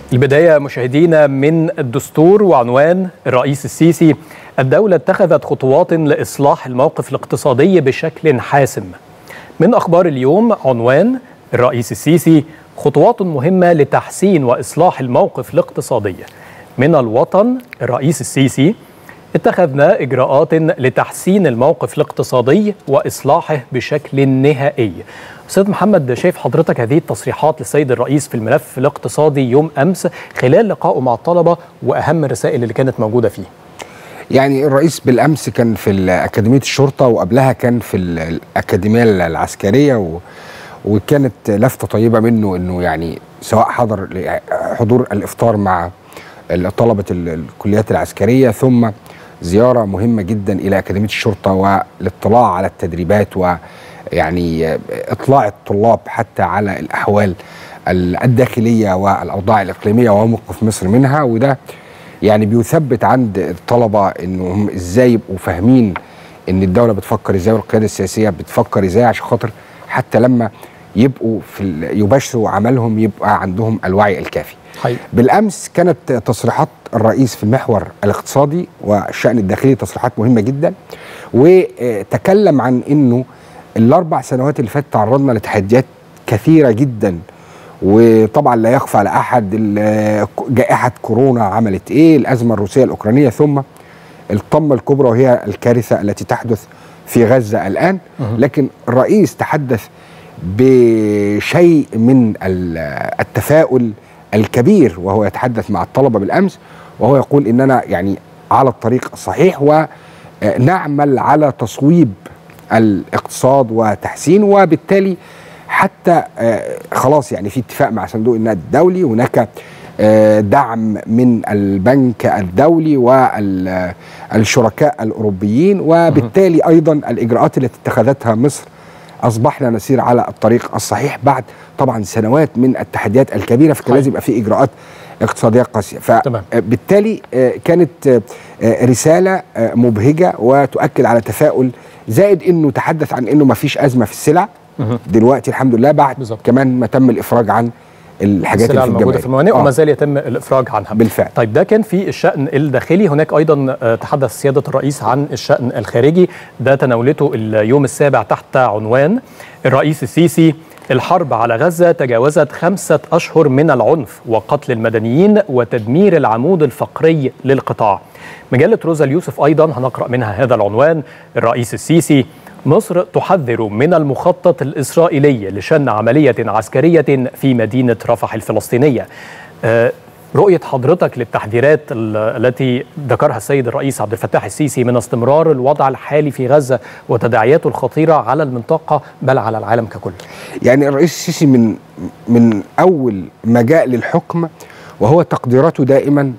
البداية مشاهدينا من الدستور وعنوان الرئيس السيسي الدولة اتخذت خطوات لإصلاح الموقف الاقتصادي بشكل حاسم من أخبار اليوم عنوان الرئيس السيسي خطوات مهمة لتحسين وإصلاح الموقف الاقتصادي من الوطن الرئيس السيسي اتخذنا إجراءات لتحسين الموقف الاقتصادي وإصلاحه بشكل نهائي أستاذ محمد شايف حضرتك هذه التصريحات للسيد الرئيس في الملف الاقتصادي يوم أمس خلال لقائه مع الطلبة وأهم الرسائل اللي كانت موجودة فيه يعني الرئيس بالامس كان في اكاديميه الشرطه وقبلها كان في الاكاديميه العسكريه و... وكانت لفته طيبه منه انه يعني سواء حضر حضور الافطار مع طلبه الكليات العسكريه ثم زياره مهمه جدا الى اكاديميه الشرطه والاطلاع على التدريبات ويعني اطلاع الطلاب حتى على الاحوال الداخليه والاوضاع الاقليميه وموقف مصر منها وده يعني بيثبت عند الطلبه انهم ازاي يبقوا فاهمين ان الدوله بتفكر ازاي والقياده السياسيه بتفكر ازاي عشان خاطر حتى لما يبقوا في يباشروا عملهم يبقى عندهم الوعي الكافي. حقيقي. بالامس كانت تصريحات الرئيس في المحور الاقتصادي والشان الداخلي تصريحات مهمه جدا وتكلم عن انه الاربع سنوات اللي فاتت تعرضنا لتحديات كثيره جدا وطبعا لا يخفى على احد جائحه كورونا عملت ايه الازمه الروسيه الاوكرانيه ثم الطمه الكبرى وهي الكارثه التي تحدث في غزه الان لكن الرئيس تحدث بشيء من التفاؤل الكبير وهو يتحدث مع الطلبه بالامس وهو يقول اننا يعني على الطريق الصحيح ونعمل على تصويب الاقتصاد وتحسينه وبالتالي حتى آه خلاص يعني في اتفاق مع صندوق النقد الدولي هناك آه دعم من البنك الدولي والشركاء الاوروبيين وبالتالي ايضا الاجراءات التي اتخذتها مصر اصبحنا نسير على الطريق الصحيح بعد طبعا سنوات من التحديات الكبيره فكان لازم يبقى في اجراءات اقتصاديه قاسيه فبالتالي آه كانت رساله مبهجه وتؤكد على تفاؤل زائد انه تحدث عن انه ما فيش ازمه في السلع دلوقتي الحمد لله بعد بالزبط. كمان ما تم الافراج عن الحاجات اللي في الموجوده في الموانئ آه. وما زال يتم الافراج عنها بالفعل طيب ده كان في الشان الداخلي هناك ايضا تحدث سياده الرئيس عن الشان الخارجي ده تناولته اليوم السابع تحت عنوان الرئيس السيسي الحرب على غزة تجاوزت خمسة أشهر من العنف وقتل المدنيين وتدمير العمود الفقري للقطاع مجلة روزا اليوسف أيضا هنقرأ منها هذا العنوان الرئيس السيسي مصر تحذر من المخطط الإسرائيلي لشن عملية عسكرية في مدينة رفح الفلسطينية أه رؤية حضرتك للتحذيرات التي ذكرها السيد الرئيس عبد الفتاح السيسي من استمرار الوضع الحالي في غزة وتداعياته الخطيرة على المنطقة بل على العالم ككل يعني الرئيس السيسي من من أول ما جاء للحكم وهو تقديراته دائما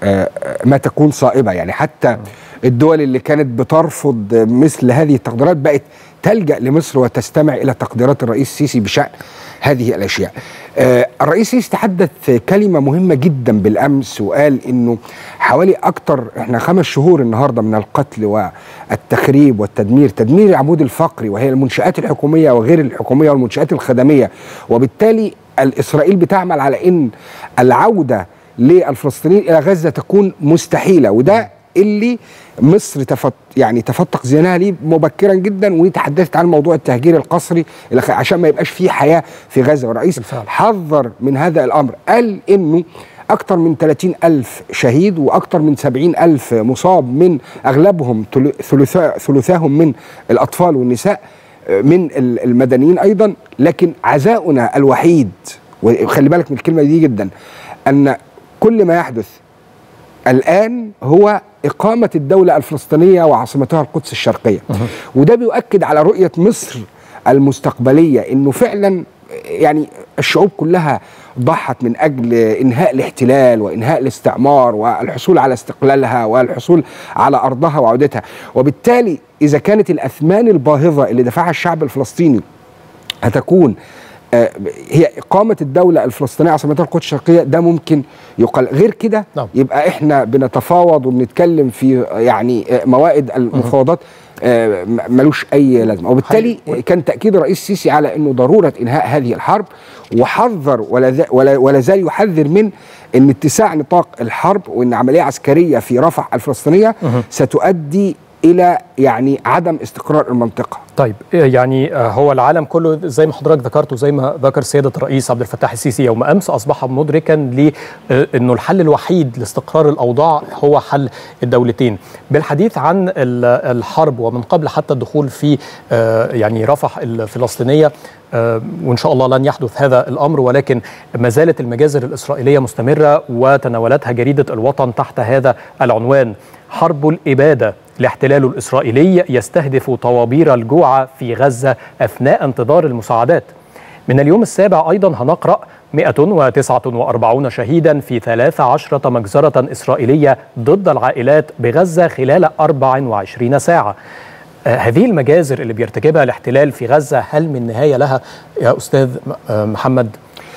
ما تكون صائبة يعني حتى الدول اللي كانت بترفض مثل هذه التقديرات بقت تلجأ لمصر وتستمع إلى تقديرات الرئيس السيسي بشأن هذه الأشياء آه الرئيس السيسي تحدث كلمة مهمة جدا بالأمس وقال إنه حوالي أكتر إحنا خمس شهور النهاردة من القتل والتخريب والتدمير تدمير العمود الفقري وهي المنشآت الحكومية وغير الحكومية والمنشآت الخدمية وبالتالي الإسرائيل بتعمل على إن العودة للفلسطينيين إلى غزة تكون مستحيلة وده اللي مصر تفت يعني تفتق ذهنها ليه مبكرا جدا وتحدثت عن موضوع التهجير القسري عشان ما يبقاش فيه حياه في غزه والرئيس حذر من هذا الامر قال انه أكثر من 30 ألف شهيد وأكثر من 70 ألف مصاب من أغلبهم ثلثا ثلثاهم من الأطفال والنساء من المدنيين أيضا لكن عزاؤنا الوحيد وخلي بالك من الكلمة دي جدا أن كل ما يحدث الآن هو إقامة الدولة الفلسطينية وعاصمتها القدس الشرقية وده بيؤكد على رؤية مصر المستقبلية إنه فعلا يعني الشعوب كلها ضحت من أجل إنهاء الاحتلال وإنهاء الاستعمار والحصول على استقلالها والحصول على أرضها وعودتها وبالتالي إذا كانت الأثمان الباهظة اللي دفعها الشعب الفلسطيني هتكون آه، هي إقامة الدولة الفلسطينية عاصمتها القدس الشرقية ده ممكن يقال غير كده نعم. يبقى إحنا بنتفاوض وبنتكلم في يعني آه، موائد المفاوضات آه، م- ملوش اي لازمه وبالتالي كان تاكيد الرئيس السيسي على انه ضروره انهاء هذه الحرب وحذر ولا ذا- ولا ولا زال يحذر من ان اتساع نطاق الحرب وان عمليه عسكريه في رفح الفلسطينيه ستؤدي الى يعني عدم استقرار المنطقه طيب يعني آه، هو العالم كله زي ما حضرتك ذكرت وزي ما ذكر سياده الرئيس عبد الفتاح السيسي يوم امس اصبح مدركا لانه الحل الوحيد لاستقرار الاوضاع هو حل الدولتين بالحديث عن ال- الحرب ومن قبل حتى الدخول في آه، يعني رفح الفلسطينيه آه، وان شاء الله لن يحدث هذا الامر ولكن ما زالت المجازر الاسرائيليه مستمره وتناولتها جريده الوطن تحت هذا العنوان حرب الاباده الاحتلال الاسرائيلي يستهدف طوابير الجوع في غزه اثناء انتظار المساعدات. من اليوم السابع ايضا هنقرا 149 شهيدا في 13 مجزره اسرائيليه ضد العائلات بغزه خلال 24 ساعه. آه، هذه المجازر اللي بيرتكبها الاحتلال في غزه هل من نهايه لها يا استاذ آه، محمد؟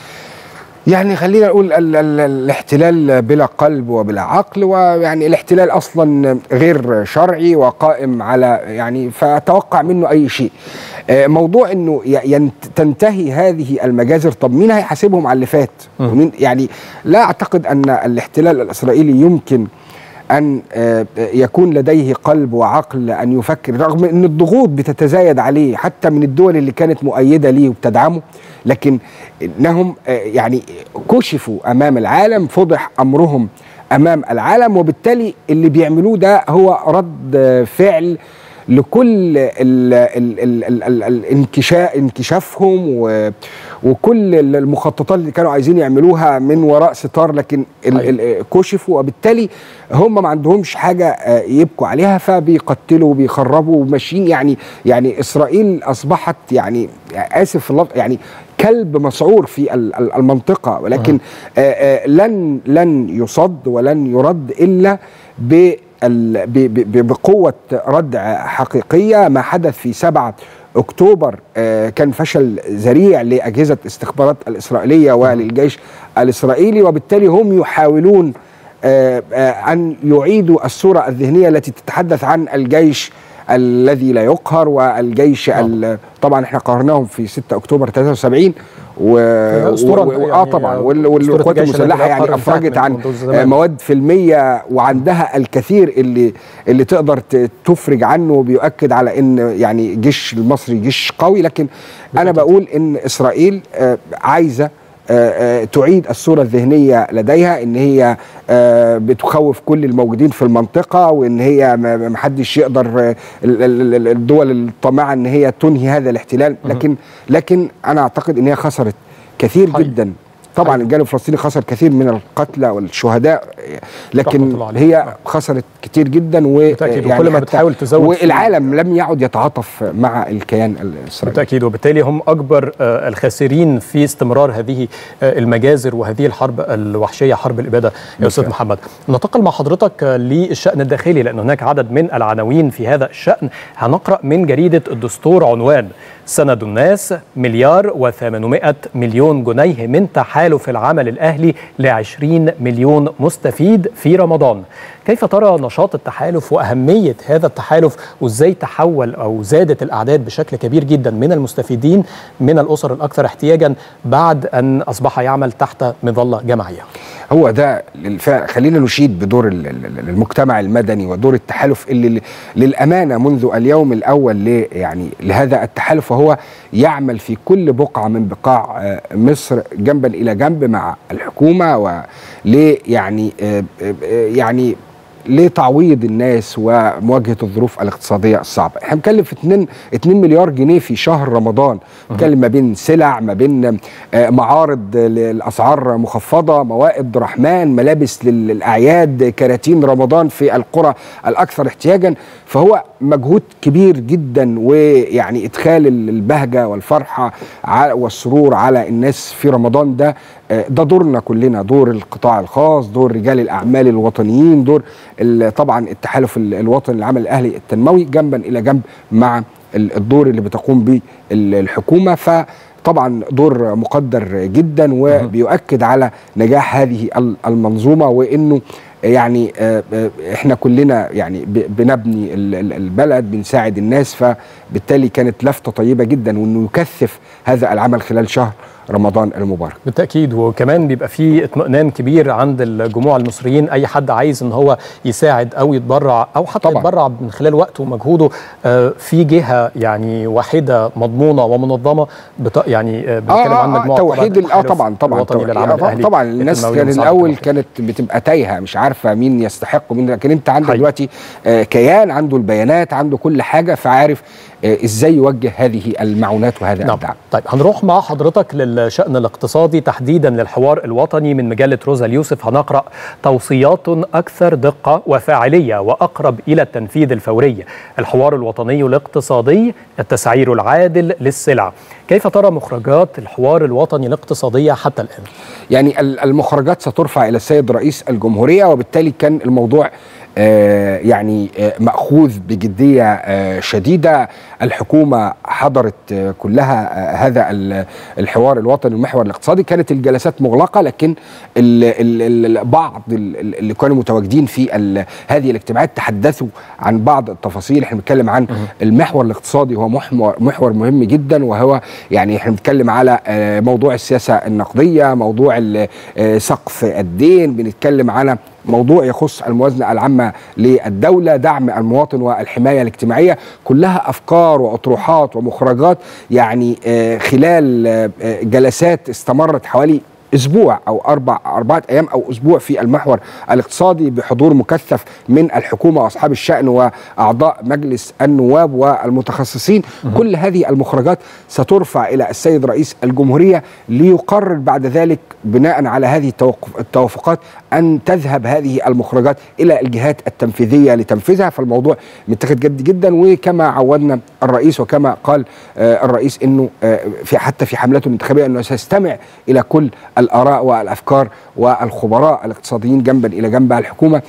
يعني خلينا نقول ال ال الاحتلال بلا قلب وبلا عقل ويعني الاحتلال اصلا غير شرعي وقائم على يعني فاتوقع منه اي شيء آه، موضوع انه ي- ينت- تنتهي هذه المجازر طب مين هيحاسبهم على اللي فات ومين يعني لا اعتقد ان الاحتلال الاسرائيلي يمكن ان آه، يكون لديه قلب وعقل ان يفكر رغم ان الضغوط بتتزايد عليه حتى من الدول اللي كانت مؤيده ليه وبتدعمه لكن انهم آه، يعني كشفوا امام العالم فضح امرهم امام العالم وبالتالي اللي بيعملوه ده هو رد آه، فعل لكل ال ال ال ال ال الانكشاف انكشافهم و وكل المخططات اللي كانوا عايزين يعملوها من وراء ستار لكن ال ال كشفوا وبالتالي هم ما عندهمش حاجه آه، يبكوا عليها فبيقتلوا وبيخربوا وماشيين يعني يعني اسرائيل اصبحت يعني اسف في اللفظ يعني كلب مسعور في ال- ال- المنطقه ولكن آه، آه، لن لن يصد ولن يرد الا ب ال- ب- ب- بقوة ردع حقيقية ما حدث في 7 أكتوبر آه، كان فشل ذريع لأجهزة الاستخبارات الإسرائيلية وللجيش الإسرائيلي وبالتالي هم يحاولون آه، آه، أن يعيدوا الصورة الذهنية التي تتحدث عن الجيش الذي لا يقهر والجيش ال- طبعا احنا قهرناهم في 6 اكتوبر 73 و... أسطورة و... و... اه يعني طبعا وال... أسطورة والقوات الجيش الذي المسلحه لا يعني يقهر افرجت انتهت عن من منذ زمان. آه، مواد فيلميه وعندها الكثير اللي اللي تقدر ت- تفرج عنه وبيؤكد على ان يعني الجيش المصري جيش قوي لكن انا بقول ان اسرائيل آه، عايزه آه، آه، تعيد الصورة الذهنية لديها ان هي آه، بتخوف كل الموجودين في المنطقة وان هي ما- ما محدش يقدر آه، ال- ال- ال- الدول الطامعة ان هي تنهي هذا الاحتلال لكن لكن انا اعتقد ان هي خسرت كثير حقيقي. جدا طبعا حقيقي. الجانب الفلسطيني خسر كثير من القتلى والشهداء لكن رحمة الله عليه. هي خسرت كتير جدا و بالتأكيد، وكل ما حتى- بتحاول تزود في- والعالم لم يعد يتعاطف مع الكيان الاسرائيلي بالتأكيد وبالتالي هم أكبر آه، الخاسرين في استمرار هذه آه، المجازر وهذه الحرب الوحشية حرب الإبادة يا أستاذ محمد ننتقل مع حضرتك آه، للشأن الداخلي لأن هناك عدد من العناوين في هذا الشأن هنقرأ من جريدة الدستور عنوان سند الناس مليار و800 مليون جنيه من تحالف العمل الأهلي ل 20 مليون مستفيد في رمضان كيف ترى نشاط التحالف وأهمية هذا التحالف وإزاي تحول أو زادت الأعداد بشكل كبير جدا من المستفيدين من الأسر الأكثر احتياجا بعد أن أصبح يعمل تحت مظلة جماعية هو ده للفعل خلينا نشيد بدور ال- ال- المجتمع المدني ودور التحالف اللي ل- للامانه منذ اليوم الاول ل يعني لهذا التحالف وهو يعمل في كل بقعه من بقاع آه، مصر جنبا الى جنب مع الحكومه ول يعني آه، آه، آه، يعني لتعويض الناس ومواجهه الظروف الاقتصاديه الصعبه احنا بنتكلم في 2 2 مليار جنيه في شهر رمضان بنتكلم ما بين سلع ما بين آه، معارض الاسعار مخفضه موائد رحمن ملابس لل- للاعياد كراتين رمضان في القرى الاكثر احتياجا فهو مجهود كبير جدا ويعني ادخال البهجه والفرحه ع- والسرور على الناس في رمضان ده آه، ده دورنا كلنا دور القطاع الخاص دور رجال الاعمال الوطنيين دور ال- طبعا التحالف ال- الوطني للعمل الاهلي التنموي جنبا الى جنب مع ال- الدور اللي بتقوم به ال- الحكومه فطبعا دور مقدر جدا وبيؤكد على نجاح هذه ال- المنظومه وانه يعني آه، آه، احنا كلنا يعني ب- بنبني ال- ال- البلد بنساعد الناس فبالتالي كانت لفته طيبه جدا وانه يكثف هذا العمل خلال شهر رمضان المبارك بالتاكيد وكمان بيبقى في اطمئنان كبير عند الجموع المصريين اي حد عايز ان هو يساعد او يتبرع او حتى طبعاً. يتبرع من خلال وقته ومجهوده آه، في جهه يعني واحده مضمونه ومنظمه بت... يعني آه، بنتكلم عن مجموعه توحيد ال- اه التحالف طبعا طبعا الوطني توحيد- للعمل آه، الاهلي طبعا الناس للتنموية كان والمساعدة الاول الديمقراطية. كانت بتبقى تايهه مش عارفه مين يستحق ومين لكن انت عندك حقيقي. دلوقتي آه، كيان عنده البيانات عنده كل حاجه فعارف آه، ازاي يوجه هذه المعونات وهذا نعم الدعم طيب هنروح مع حضرتك للشأن الاقتصادي تحديدا للحوار الوطني من مجلة روزا اليوسف هنقرأ توصيات أكثر دقة وفاعلية وأقرب إلى التنفيذ الفوري الحوار الوطني الاقتصادي التسعير العادل للسلع كيف ترى مخرجات الحوار الوطني الاقتصادية حتى الآن؟ يعني ال- المخرجات سترفع الى السيد رئيس الجمهوريه وبالتالي كان الموضوع آه، يعني آه، مأخوذ بجدية آه، شديدة الحكومة حضرت آه، كلها آه، هذا ال- الحوار الوطني المحور الاقتصادي كانت الجلسات مغلقة لكن ال ال ال بعض ال- ال- اللي كانوا متواجدين في ال- هذه الاجتماعات تحدثوا عن بعض التفاصيل احنا بنتكلم عن المحور الاقتصادي هو محور, محور مهم جدا وهو يعني احنا بنتكلم على آه، موضوع السياسة النقدية موضوع ال- آه، سقف الدين بنتكلم على موضوع يخص الموازنة العامة للدولة دعم المواطن والحماية الاجتماعية كلها أفكار وأطروحات ومخرجات يعني آه، خلال آه، آه، جلسات استمرت حوالي اسبوع او اربع اربعه ايام او اسبوع في المحور الاقتصادي بحضور مكثف من الحكومه واصحاب الشان واعضاء مجلس النواب والمتخصصين كل هذه المخرجات سترفع الى السيد رئيس الجمهوريه ليقرر بعد ذلك بناء على هذه التوقف التوافقات ان تذهب هذه المخرجات الى الجهات التنفيذيه لتنفيذها فالموضوع متاخد جد جدا وكما عودنا الرئيس وكما قال آه، الرئيس انه آه، في حتى في حملته الانتخابيه انه سيستمع الى كل الاراء والافكار والخبراء الاقتصاديين جنبا الى جنب الحكومه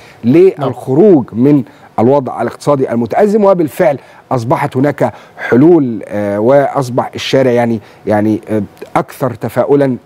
للخروج من الوضع الاقتصادي المتازم وبالفعل اصبحت هناك حلول آه، واصبح الشارع يعني يعني آه، اكثر تفاؤلا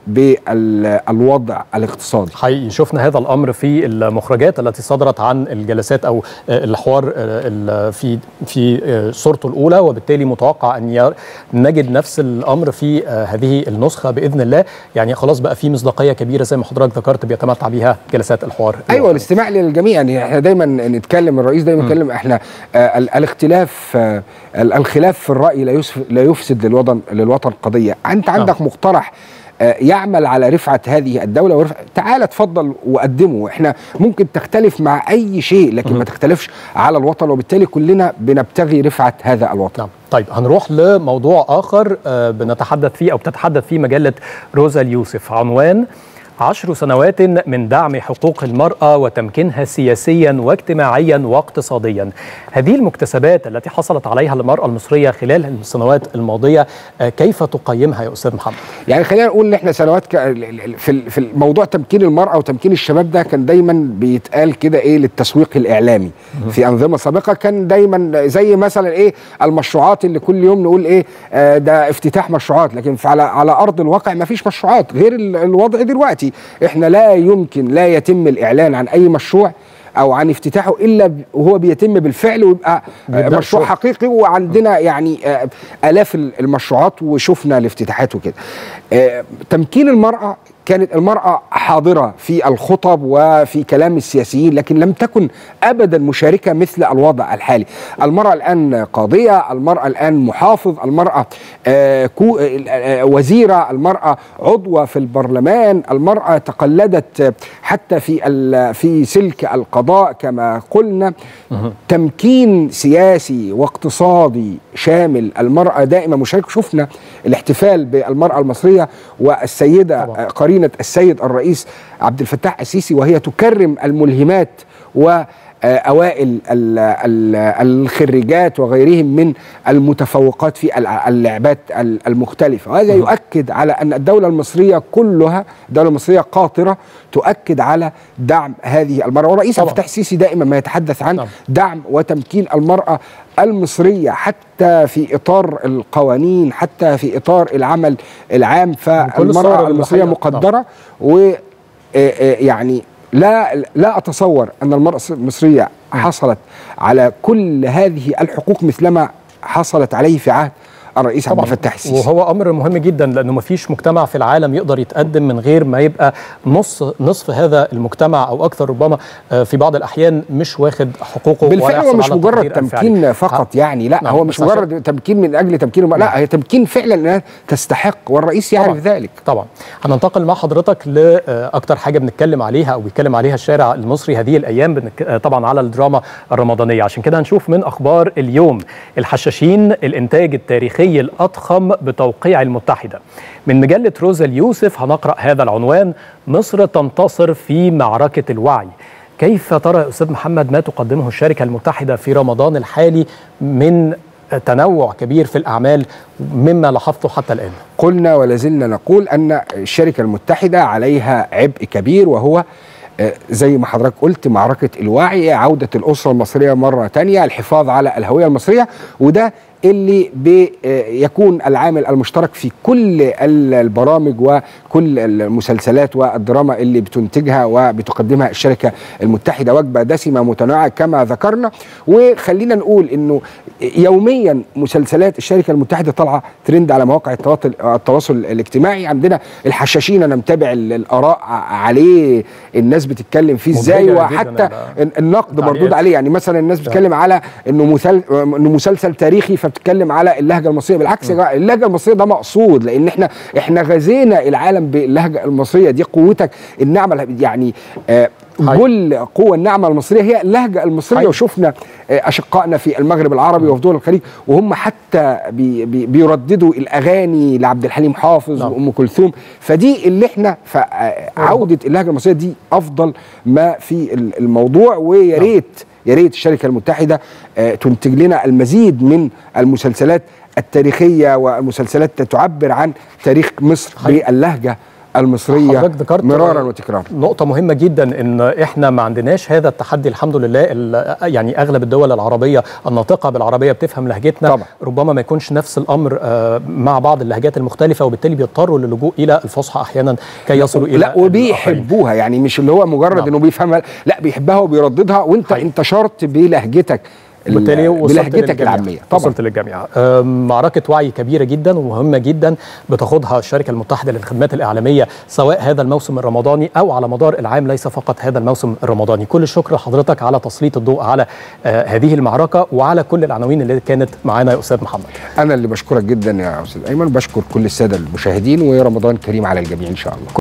بالوضع الاقتصادي حقيقي شفنا هذا الامر في المخرجات التي صدرت عن الجلسات او آه، الحوار آه، ال- في في آه، صورته الاولى وبالتالي متوقع ان ير- نجد نفس الامر في آه، هذه النسخه باذن الله يعني خلاص بقى في مصداقيه كبيره زي ما حضرتك ذكرت بيتمتع بها جلسات الحوار ايوه الوطني. الاستماع للجميع يعني احنا دايما نتكلم الرئيس دايما يتكلم احنا آه ال- الاختلاف آه ال- الخلاف في الراي لا يسف- لا يفسد للوطن للوطن قضيه انت عندك مقترح آه، يعمل على رفعه هذه الدوله ورفع تعال اتفضل وقدمه احنا ممكن تختلف مع اي شيء لكن ما تختلفش على الوطن وبالتالي كلنا بنبتغي رفعه هذا الوطن نعم طيب هنروح لموضوع آخر آه، بنتحدث فيه أو بتتحدث فيه مجلة روزا اليوسف عنوان عشر سنوات من دعم حقوق المرأة وتمكينها سياسيا واجتماعيا واقتصاديا هذه المكتسبات التي حصلت عليها المرأة المصرية خلال السنوات الماضية آه، كيف تقيمها يا أستاذ محمد؟ يعني خلينا نقول ان احنا سنوات ك... في ال- في الموضوع تمكين المراه وتمكين الشباب ده كان دايما بيتقال كده ايه للتسويق الاعلامي في انظمه سابقه كان دايما زي مثلا ايه المشروعات اللي كل يوم نقول ايه آه ده افتتاح مشروعات لكن في على على ارض الواقع ما فيش مشروعات غير ال- الوضع دلوقتي احنا لا يمكن لا يتم الاعلان عن اي مشروع او عن افتتاحه الا ب- وهو بيتم بالفعل ويبقى آه، بيبدأ مشروع الشغل. حقيقي وعندنا يعني آه، الاف ال- المشروعات وشفنا الافتتاحات وكده آه، تمكين المراه كانت المرأة حاضرة في الخطب وفي كلام السياسيين لكن لم تكن أبدا مشاركة مثل الوضع الحالي المرأة الآن قاضية المرأة الآن محافظ المرأة آه، كو- آه، آه، وزيرة المرأة عضوة في البرلمان المرأة تقلدت آه، حتى في ال- في سلك القضاء كما قلنا تمكين سياسي واقتصادي شامل المرأة دائما مشاركة شفنا الاحتفال بالمرأة المصرية والسيدة طبعا. آه، قرينة السيد الرئيس عبد الفتاح السيسي وهي تكرم الملهمات و آه، اوائل ال- ال- الخريجات وغيرهم من المتفوقات في الع- اللعبات ال- المختلفه وهذا يؤكد على ان الدوله المصريه كلها الدوله المصريه قاطره تؤكد على دعم هذه المراه والرئيس عبد طبعا. الفتاح السيسي دائما ما يتحدث عن نعم. دعم وتمكين المراه المصريه حتى في اطار القوانين حتى في اطار العمل العام الصور فالمراه المصريه الحقيقة. مقدره و آه، آه، يعني لا لا اتصور ان المراه المصريه حصلت على كل هذه الحقوق مثلما حصلت عليه في عهد الرئيس عبد الفتاح السيسي وهو امر مهم جدا لانه ما فيش مجتمع في العالم يقدر يتقدم من غير ما يبقى نص نصف هذا المجتمع او اكثر ربما آه، في بعض الاحيان مش واخد حقوقه ولا بالفعل هو يحصل مش على مجرد التقدير الفعلي. تمكين فقط يعني لا نعم، هو مش بس عشان- مجرد تمكين من اجل تمكين الم- لا هي تمكين فعلا انها تستحق والرئيس يعرف طبعاً. ذلك طبعا هننتقل مع حضرتك لاكتر حاجه بنتكلم عليها او بيتكلم عليها الشارع المصري هذه الايام بنك... آه، طبعا على الدراما الرمضانيه عشان كده هنشوف من اخبار اليوم الحشاشين الانتاج التاريخي الاضخم بتوقيع المتحده من مجله روزا اليوسف هنقرا هذا العنوان مصر تنتصر في معركه الوعي كيف ترى يا استاذ محمد ما تقدمه الشركه المتحده في رمضان الحالي من تنوع كبير في الاعمال مما لاحظته حتى الان قلنا ولازلنا نقول ان الشركه المتحده عليها عبء كبير وهو آه، زي ما حضرتك قلت معركه الوعي عوده الاسره المصريه مره تانية الحفاظ على الهويه المصريه وده اللي بيكون العامل المشترك في كل ال- البرامج وكل المسلسلات والدراما اللي بتنتجها وبتقدمها الشركه المتحده وجبه دسمه متنوعه كما ذكرنا وخلينا نقول انه يوميا مسلسلات الشركه المتحده طالعه ترند على مواقع التواصل التواصل الاجتماعي عندنا الحشاشين انا متابع ال- الاراء عليه الناس بتتكلم فيه ازاي مبهجة وحتى جداً ال- النقد مردود التعليقات. عليه يعني مثلا الناس بتتكلم على انه مثل انه مسلسل تاريخي فبتتكلم على اللهجه المصريه بالعكس يا جماعه اللهجه المصريه ده مقصود لان احنا احنا غزينا العالم باللهجه المصريه دي قوتك النعمه يعني آه حقيقي. كل قوة النعمة المصرية هي اللهجة المصرية حقيقي. وشفنا آه، أشقائنا في المغرب العربي وفي دول الخليج وهم حتى بي بي بيرددوا الأغاني لعبد الحليم حافظ نعم. وأم كلثوم فدي اللي احنا عودة اللهجة المصرية دي أفضل ما في ال- الموضوع ويا ريت يا ريت الشركة المتحدة آه، تنتج لنا المزيد من المسلسلات التاريخية والمسلسلات تعبر عن تاريخ مصر حقيقي. باللهجة المصرية حضرتك ذكرت مرارا وتكرارا نقطة مهمة جدا ان احنا ما عندناش هذا التحدي الحمد لله ال- يعني اغلب الدول العربية الناطقة بالعربية بتفهم لهجتنا طبعا. ربما ما يكونش نفس الامر آه، مع بعض اللهجات المختلفة وبالتالي بيضطروا للجوء الى الفصحى احيانا كي يصلوا الى لا الآخرين. وبيحبوها يعني مش اللي هو مجرد نعم. انه بيفهمها لا بيحبها وبيرددها وانت حقيقي. انتشرت بلهجتك ال- وبالتالي وصلت بلهجتك للجميع. العاميه طبعا وصلت للجميع آم، معركة وعي كبيرة جدا ومهمة جدا بتاخدها الشركة المتحدة للخدمات الإعلامية سواء هذا الموسم الرمضاني أو على مدار العام ليس فقط هذا الموسم الرمضاني كل الشكر لحضرتك على تسليط الضوء على آه، هذه المعركة وعلى كل العناوين اللي كانت معانا يا أستاذ محمد انا اللي بشكرك جدا يا استاذ ايمن بشكر كل الساده المشاهدين ورمضان كريم على الجميع ان شاء الله